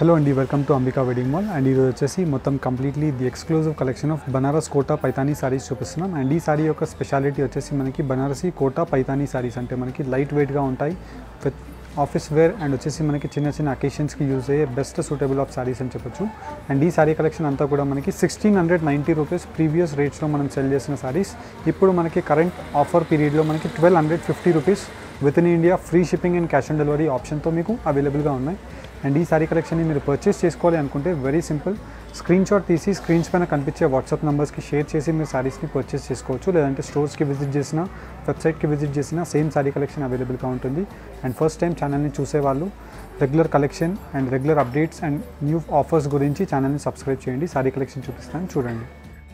hello అండి welcome to Ambika wedding mall and ఈరోజు వచ్చేసి మొత్తం completely the exclusive collection of Banaras Kota Paithani sarees చూపిస్తున్నాం అండ్ ఈ సారీ యొక్క స్పెషాలిటీ వచ్చేసి మనకి బనారసి కోటా పైతానీ సారీస్ అంటే మనకి లైట్ వెయిట్గా ఉంటాయి విత్ ఆఫీస్ వేర్ అండ్ వచ్చేసి మనకి చిన్న చిన్న అకేషన్స్కి యూజ్ అయ్యే బెస్ట్ సూటబుల్ ఆఫ్ సారీస్ అని చెప్పొచ్చు అండ్ ఈ సారీ కలెక్షన్ అంతా కూడా మనకి sixteen hundred ninety rupees previous రేట్స్లో మనం సెల్ చేసిన సారీస్ ఇప్పుడు మనకి కరెంట్ ఆఫర్ పీరియడ్లో మనకి twelve hundred fifty rupees with in India free shipping and cash on delivery ఆప్షన్తో మీకు అవైలబుల్గా ఉన్నాయి అండ్ ఈ సారీ కలెక్షన్ని మీరు పర్చేస్ చేసుకోవాలి అనుకుంటే వెరీ సింపుల్ స్క్రీన్ షాట్ తీసి స్క్రీన్స్ పైన కనిపించే వాట్సాప్ నెంబర్స్కి షేర్ చేసి మీరు సారీస్ని పర్చేస్ చేసుకోవచ్చు లేదంటే స్టోర్స్కి విజిట్ చేసిన వెబ్సైట్కి విజిట్ చేసిన సేమ్ సారీ కలెక్షన్ అవైలబుల్గా ఉంటుంది అండ్ ఫస్ట్ టైం ఛానల్ని చూసేవాళ్ళు regular collection and regular updates and new offers గురించి ఛానల్ని సబ్స్క్రైబ్ చేయండి సారీ కలెక్షన్ చూపిస్తాను చూడండి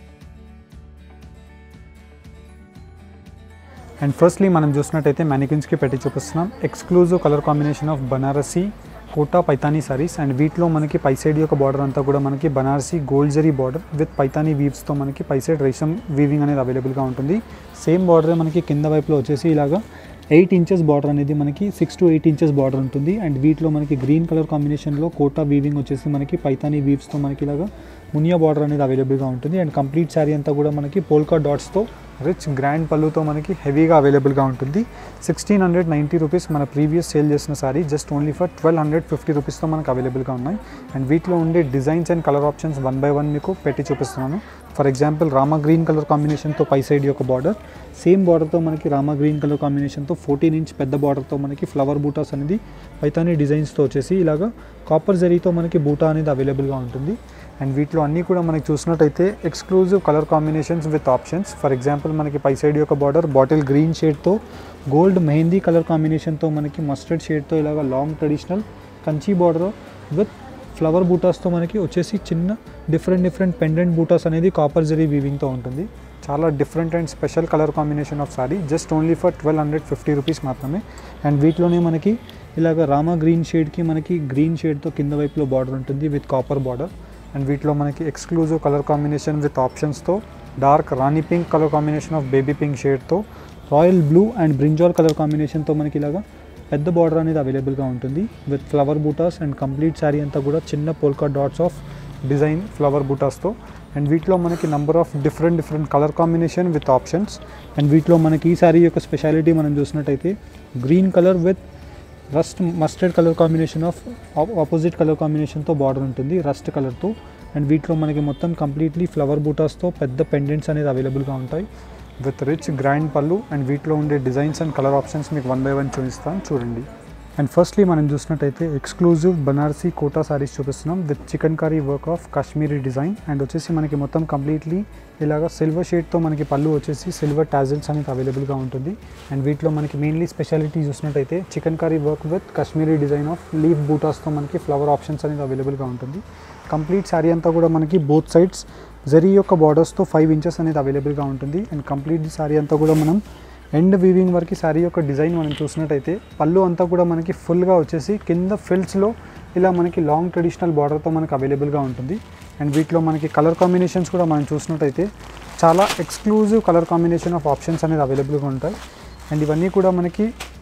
అండ్ ఫస్ట్లీ మనం చూసినట్టయితే మ్యానికిన్స్కి పెట్టి చూపిస్తున్నాం exclusive colour combination of Banarasi Kota Paithani sarees and వీటిలో మనకి పై సైడ్ యొక్క బార్డర్ అంతా కూడా మనకి Banarasi gold zari border with Paithani వీవ్స్తో మనకి పై సైడ్ రేషం వీవింగ్ అనేది అవైలబుల్గా ఉంటుంది సేమ్ బార్డర్ మనకి కింద వైపులో వచ్చేసి ఇలాగా ఎయిట్ ఇంచెస్ బార్డర్ అనేది మనకి six to eight inches border ఉంటుంది అండ్ వీటిలో మనకి గ్రీన్ కలర్ కాంబినేషన్లో కోటా వీవింగ్ వచ్చేసి మనకి పైతానీ వీవ్స్తో మనకి ఇలాగా మునియా బార్డర్ అనేది అవైలబుల్గా ఉంటుంది అండ్ కంప్లీట్ శారీ అంతా కూడా మనకి పోల్కా డాట్స్తో రిచ్ గ్రాండ్ పళ్ళుతో మనకి హెవీగా అవైలబుల్గా ఉంటుంది సిక్స్టీన్ హండ్రెడ్ నైంటీ రూపీస్ మన ప్రీవియస్ సేల్ చేసిన saree just only for twelve hundred fifty రూపీస్తో మనకు అవైలబుల్గా ఉన్నాయి అండ్ వీటిలో ఉండే designs and colour options one by one మీకు పెట్టి చూపిస్తున్నాను for example Rama green colour కాంబినేషన్తో పై సైడ్ యొక్క బార్డర్ సేమ్ బార్డర్తో మనకి రామా గ్రీన్ కలర్ కాంబినేషన్తో ఫోర్టీన్ ఇంచ్ పెద్ద బార్డర్తో మనకి ఫ్లవర్ బూటాస్ అనేది పైతానీ డిజైన్స్తో వచ్చేసి ఇలాగా కాపర్ జరీతో మనకి బూటా అనేది అవైలబుల్గా ఉంటుంది అండ్ వీటిలో అన్నీ కూడా మనకి చూసినట్టయితే exclusive colour combinations with options for example మనకి పై సైడ్ యొక్క బార్డర్ బాటిల్ గ్రీన్ షేడ్తో గోల్డ్ మెహందీ కలర్ కాంబినేషన్తో మనకి మస్టర్డ్ షేడ్తో ఇలాగ long traditional Kanchi border with flower బూటాస్తో మనకి వచ్చేసి చిన్న డిఫరెంట్ డిఫరెంట్ పెండెంట్ బూటాస్ అనేది కాపర్ జరీ వీవింగ్తో ఉంటుంది చాలా different and special colour combination of saree just only for twelve hundred fifty rupees మాత్రమే అండ్ వీటిలోనే మనకి ఇలాగ రామా గ్రీన్ షేడ్కి మనకి గ్రీన్ షేడ్తో కింద వైపులో బార్డర్ ఉంటుంది విత్ కాపర్ బార్డర్ అండ్ వీటిలో మనకి ఎక్స్క్లూజివ్ కలర్ కాంబినేషన్ విత్ ఆప్షన్స్తో dark rani pink colour combination of baby pink షేడ్తో royal blue and brinjal colour కాంబినేషన్తో మనకి ఇలాగా పెద్ద బార్డర్ అనేది అవైలబుల్గా ఉంటుంది with flower butas and complete saree అంతా కూడా చిన్న polka dots of design flower బూటాస్తో అండ్ వీటిలో మనకి number of different different colour combination with options and వీటిలో మనకి ఈ శారీ యొక్క స్పెషాలిటీ మనం చూసినట్టయితే green colour with rust mustard colour combination of opposite colour కాంబినేషన్తో బార్డర్ ఉంటుంది రస్ట్ కలర్తో అండ్ వీటిలో మనకి మొత్తం కంప్లీట్లీ ఫ్లవర్ బూటాస్తో పెద్ద పెండెంట్స్ అనేది అవైలబుల్గా ఉంటాయి with rich grand pallu and వీటిలో ఉండే డిజైన్స్ అండ్ కలర్ ఆప్షన్స్ మీకు వన్ బై వన్ చూపిస్తాను చూడండి అండ్ ఫస్ట్లీ మనం చూసినట్టయితే ఎక్స్క్లూజివ్ బనారసీ కోటా సారీస్ చూపిస్తున్నాం with chikankari work of Kashmiri design and వచ్చేసి మనకి మొత్తం కంప్లీట్లీ ఇలాగ సిల్వర్ షేడ్తో మనకి పళ్ళు వచ్చేసి సిల్వర్ టాజిల్స్ అనేది అవైలబుల్గా ఉంటుంది అండ్ వీటిలో మనకి మెయిన్లీ స్పెషాలిటీ చూసినట్టయితే chikankari work with Kashmiri design of leaf బూటాస్తో మనకి ఫ్లవర్ ఆప్షన్స్ అనేది అవైలబుల్గా ఉంటుంది కంప్లీట్ శారీ అంతా కూడా మనకి బోత్ సైడ్స్ జరీ యొక్క బార్డర్స్తో ఫైవ్ ఇంచెస్ అనేది అవైలబుల్గా ఉంటుంది అండ్ కంప్లీట్ శారీ అంతా కూడా మనం ఎండ్ వీవింగ్ వరకు శారీ యొక్క డిజైన్ మనం చూసినట్టయితే పళ్ళు అంతా కూడా మనకి ఫుల్గా వచ్చేసి కింద ఫిల్స్లో ఇలా మనకి లాంగ్ ట్రెడిషనల్ బార్డర్తో మనకి అవైలబుల్గా ఉంటుంది అండ్ వీటిలో మనకి కలర్ కాంబినేషన్స్ కూడా మనం చూసినట్టయితే చాలా exclusive colour combination of options అనేది అవైలబుల్గా ఉంటాయి అండ్ ఇవన్నీ కూడా మనకి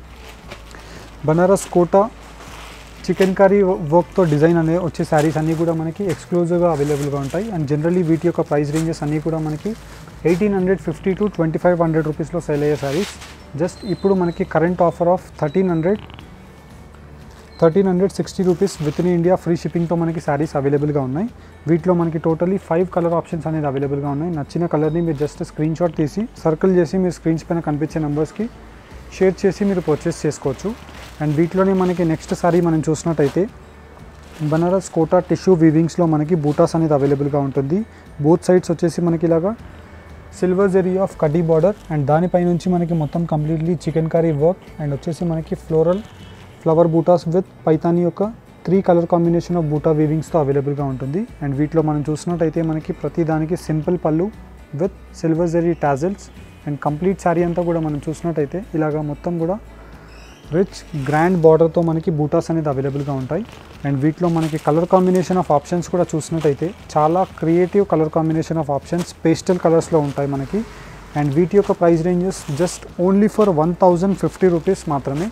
బనారస్ కోటా చికెన్ కర్రీ వర్క్తో డిజైన్ అనే వచ్చే శారీస్ అన్నీ కూడా మనకి ఎక్స్క్లూజివ్గా అవైలబుల్గా ఉంటాయి అండ్ జనరల్లీ వీటి యొక్క ప్రైస్ రేంజెస్ అన్నీ కూడా మనకి eighteen hundred fifty to twenty five hundred రూపీస్లో సేల్ అయ్యే శారీస్ జస్ట్ ఇప్పుడు మనకి current offer of thirteen hundred thirteen hundred sixty rupees with in India free షిప్పింగ్తో మనకి శారీస్ అవైలబుల్గా ఉన్నాయి వీటిలో మనకి టోటలీ ఫైవ్ కలర్ ఆప్షన్స్ అనేది అవైలబుల్గా ఉన్నాయి నచ్చిన కలర్ని మీరు జస్ట్ స్క్రీన్ షాట్ తీసి సర్కిల్ చేసి మీరు స్క్రీన్స్ పైన కనిపించే నెంబర్స్కి షేర్ చేసి మీరు పర్చేస్ చేసుకోవచ్చు అండ్ వీటిలోనే మనకి నెక్స్ట్ సారీ మనం చూసినట్టయితే బనారస్ కోటా టిష్యూ వీవింగ్స్లో మనకి బూటాస్ అనేది అవైలబుల్గా ఉంటుంది బోత్ సైడ్స్ వచ్చేసి మనకి ఇలాగా సిల్వర్ జెరీ ఆఫ్ కడ్డీ బార్డర్ అండ్ దానిపై నుంచి మనకి మొత్తం completely chikankari work and వచ్చేసి మనకి floral flower butas with Paithani యొక్క త్రీ కలర్ కాంబినేషన్ ఆఫ్ బూటా వీవింగ్స్తో అవైలబుల్గా ఉంటుంది అండ్ వీటిలో మనం చూసినట్టయితే మనకి ప్రతి దానికి simple pallu with silver zari tassels and complete saree అంతా కూడా మనం చూసినట్టయితే ఇలాగా మొత్తం కూడా రిచ్ గ్రాండ్ బార్డర్తో మనకి బూటాస్ అనేది అవైలబుల్గా ఉంటాయి అండ్ వీటిలో మనకి కలర్ కాంబినేషన్ ఆఫ్ ఆప్షన్స్ కూడా చూసినట్టయితే చాలా creative colour combination of options pastel కలర్స్లో ఉంటాయి మనకి అండ్ వీటి యొక్క price ranges just only for one thousand fifty rupees మాత్రమే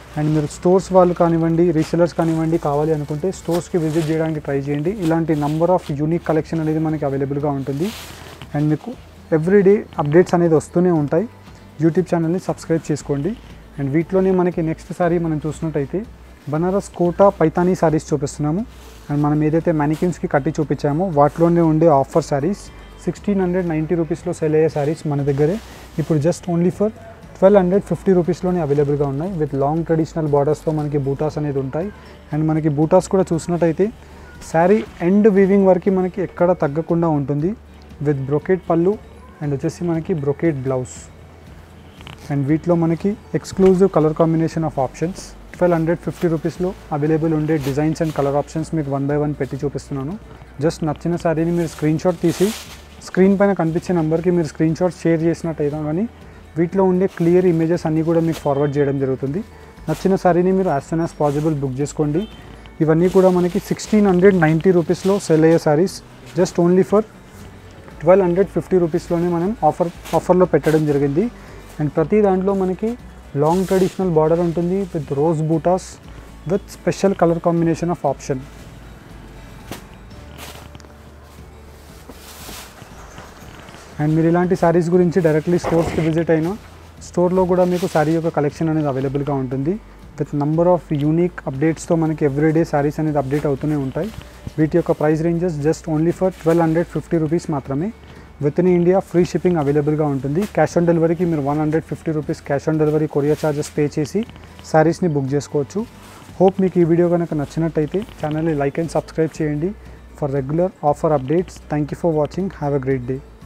అండ్ మీరు స్టోర్స్ వాళ్ళు కానివ్వండి రీసెలర్స్ కానివ్వండి కావాలి అనుకుంటే స్టోర్స్కి విజిట్ చేయడానికి ట్రై చేయండి ఇలాంటి నంబర్ ఆఫ్ యూనిక్ కలెక్షన్ అనేది మనకి అవైలబుల్గా ఉంటుంది అండ్ మీకు ఎవ్రీడే అప్డేట్స్ అనేది వస్తూనే ఉంటాయి యూట్యూబ్ ఛానల్ని సబ్స్క్రైబ్ చేసుకోండి అండ్ వీటిలోనే మనకి నెక్స్ట్ సారీ మనం చూసినట్టయితే బనారస్ కోటా పైతానీ సారీస్ చూపిస్తున్నాము అండ్ మనం ఏదైతే మ్యానికిన్స్కి కట్టి చూపించామో వాటిలోనే ఉండే offer sarees sixteen hundred ninety రూపీస్లో సెల్ అయ్యే సారీస్ మన దగ్గరే ఇప్పుడు just only for twelve hundred fifty రూపీస్లోనే అవైలబుల్గా ఉన్నాయి విత్ లాంగ్ ట్రెడిషనల్ బార్డర్స్తో మనకి బూటాస్ అనేది ఉంటాయి అండ్ మనకి బూటాస్ కూడా చూసినట్టయితే శారీ ఎండ్ వీవింగ్ వరకు మనకి ఎక్కడ తగ్గకుండా ఉంటుంది విత్ బ్రొకేట్ పళ్ళు అండ్ వచ్చేసి మనకి బ్రొకేట్ బ్లౌజ్ అండ్ వీటిలో మనకి exclusive colour combination of options twelve hundred fifty రూపీస్లో అవైలబుల్ ఉండే డిజైన్స్ అండ్ కలర్ ఆప్షన్స్ మీకు వన్ బై వన్ పెట్టి చూపిస్తున్నాను జస్ట్ నచ్చిన శారీని మీరు స్క్రీన్ షాట్ తీసి స్క్రీన్ పైన కనిపించే నెంబర్కి మీరు స్క్రీన్ షాట్ షేర్ చేసినట్టయితే కానీ వీటిలో ఉండే క్లియర్ ఇమేజెస్ అన్నీ కూడా మీకు ఫార్వర్డ్ చేయడం జరుగుతుంది నచ్చిన శారీని మీరు as soon as possible book చేసుకోండి ఇవన్నీ కూడా మనకి సిక్స్టీన్ హండ్రెడ్ నైంటీ రూపీస్లో సెల్ అయ్యే sarees just only for twelve hundred fifty రూపీస్లోనే మనం ఆఫర్ ఆఫర్లో పెట్టడం జరిగింది అండ్ ప్రతి దాంట్లో మనకి లాంగ్ ట్రెడిషనల్ బార్డర్ ఉంటుంది with rose butas with special colour combination of option and మీరు ఇలాంటి శారీస్ గురించి డైరెక్ట్లీ స్టోర్స్కి విజిట్ అయినా స్టోర్లో కూడా మీకు శారీ యొక్క కలెక్షన్ అనేది అవైలబుల్గా ఉంటుంది విత్ నంబర్ ఆఫ్ యూనిక్ అప్డేట్స్తో మనకి ఎవ్రీడే శారీస్ అనేది అప్డేట్ అవుతూనే ఉంటాయి వీటి యొక్క price ranges just only for twelve hundred fifty rupees మాత్రమే with in India free shipping అవైలబుల్గా ఉంటుంది క్యాష్ ఆన్ డెలివరీకి మీరు one hundred fifty rupees cash on delivery courier charges pay చేసి శారీస్ని బుక్ చేసుకోవచ్చు హోప్ మీకు ఈ వీడియో కనుక నచ్చినట్టయితే ఛానల్ని లైక్ అండ్ సబ్స్క్రైబ్ చేయండి for regular offer updates thank you for watching have a great day